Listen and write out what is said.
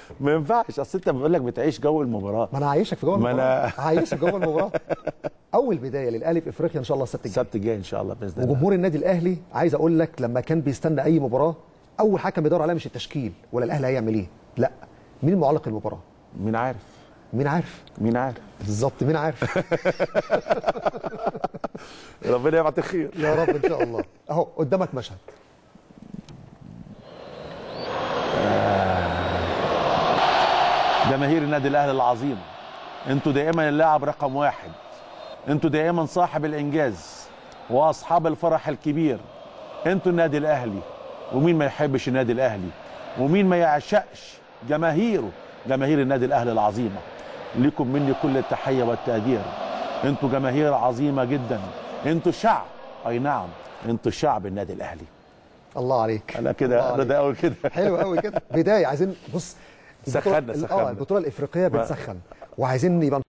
ما ينفعش اصل انت بقول لك بتعيش جو المباراه ما انا عايشك في جوه ما المباراه أنا- عايشك جوه المباراه اول بدايه للاهلي في افريقيا ان شاء الله السبت الجاي السبت الجاي ان شاء الله باذن الله وجمهور النادي الاهلي عايز اقول لك لما كان بيستنى اي مباراه اول حاجه كان بيدور عليها مش التشكيل ولا الاهلي هيعمل ايه لا مين معلق المباراه مين عارف مين عارف مين عارف بالظبط مين عارف ربنا يبعت الخير يا رب ان شاء الله اهو قدامك مشهد جماهير النادي الاهلي العظيم انتوا دائما اللاعب رقم واحد انتوا دائما صاحب الانجاز واصحاب الفرح الكبير انتوا النادي الاهلي ومين ما يحبش النادي الاهلي ومين ما يعشقش جماهيره جماهير النادي الاهلي العظيمه لكم مني كل التحيه والتقدير انتوا جماهير عظيمه جدا انتوا شعب اي نعم انتوا شعب النادي الاهلي الله عليك انا الله كده انا عليك. ده قوي كده حلو قوي كده بدايه عايزين بص البطولة- سخنا- اه سخنا. البطوله الافريقيه بتسخن وعايزين يبقى